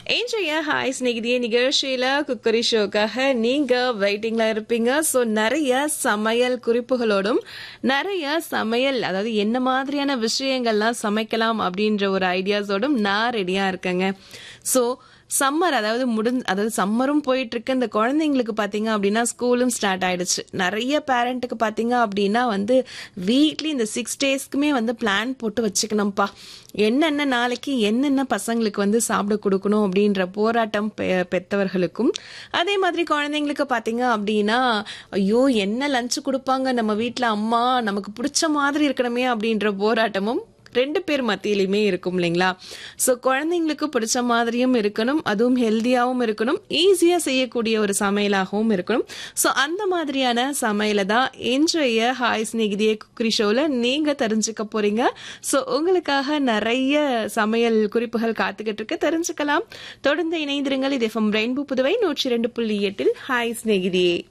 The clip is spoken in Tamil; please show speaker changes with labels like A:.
A: இன்றைய ஹாய் ஸ்நேகிதிய நிகழ்ச்சியில குக்கரி ஷோக்காக நீங்க வெயிட்டிங்ல இருப்பீங்க ஸோ நிறைய சமையல் குறிப்புகளோடும் நிறைய சமையல் அதாவது என்ன மாதிரியான விஷயங்கள்லாம் சமைக்கலாம் அப்படின்ற ஒரு ஐடியாஸோடும் நான் ரெடியா இருக்கேங்க ஸோ சம்மர் அதாவது முடிஞ் அதாவது சம்மரும் போயிட்டு இருக்கு இந்த குழந்தைங்களுக்கு பாத்தீங்க அப்படின்னா ஸ்கூலும் ஸ்டார்ட் ஆயிடுச்சு நிறைய பேரண்ட்டுக்கு பாத்தீங்க அப்படின்னா வந்து வீக்லி இந்த சிக்ஸ் டேஸ்க்குமே வந்து பிளான் போட்டு வச்சுக்கணும்ப்பா என்னென்ன நாளைக்கு என்னென்ன பசங்களுக்கு வந்து சாப்பிட கொடுக்கணும் அப்படின்ற போராட்டம் பெ- பெத்தவர்களுக்கும் அதே மாதிரி குழந்தைங்களுக்கு பாத்தீங்க அப்படின்னா ஐயோ என்ன லஞ்ச் கொடுப்பாங்க நம்ம வீட்ல அம்மா நமக்கு பிடிச்ச மாதிரி இருக்கணுமே அப்படின்ற போராட்டமும் ரெண்டு பேர் மத்தியிலுமே இருக்கும் இல்லைங்களா ஸோ குழந்தைங்களுக்கு பிடிச்ச மாதிரியும் இருக்கணும் அதுவும் ஹெல்த்தியாகவும் இருக்கணும் ஈஸியாக செய்யக்கூடிய ஒரு சமையலாகவும் இருக்கணும் ஸோ அந்த மாதிரியான சமையலை தான் இன்றைய ஹாய் ஸ்நேகிதிய குக்கரி ஷோவில் நீங்கள் தெரிஞ்சுக்க போறீங்க ஸோ உங்களுக்காக நிறைய சமையல் குறிப்புகள் காத்துக்கிட்டு இருக்கு தெரிஞ்சுக்கலாம் தொடர்ந்து இணைந்திருங்கள் இது எஃப்எம் ரெயின்போ புதுவை நூற்றி ரெண்டு புள்ளி எட்டில் ஹாய் ஸ்நேகிதியே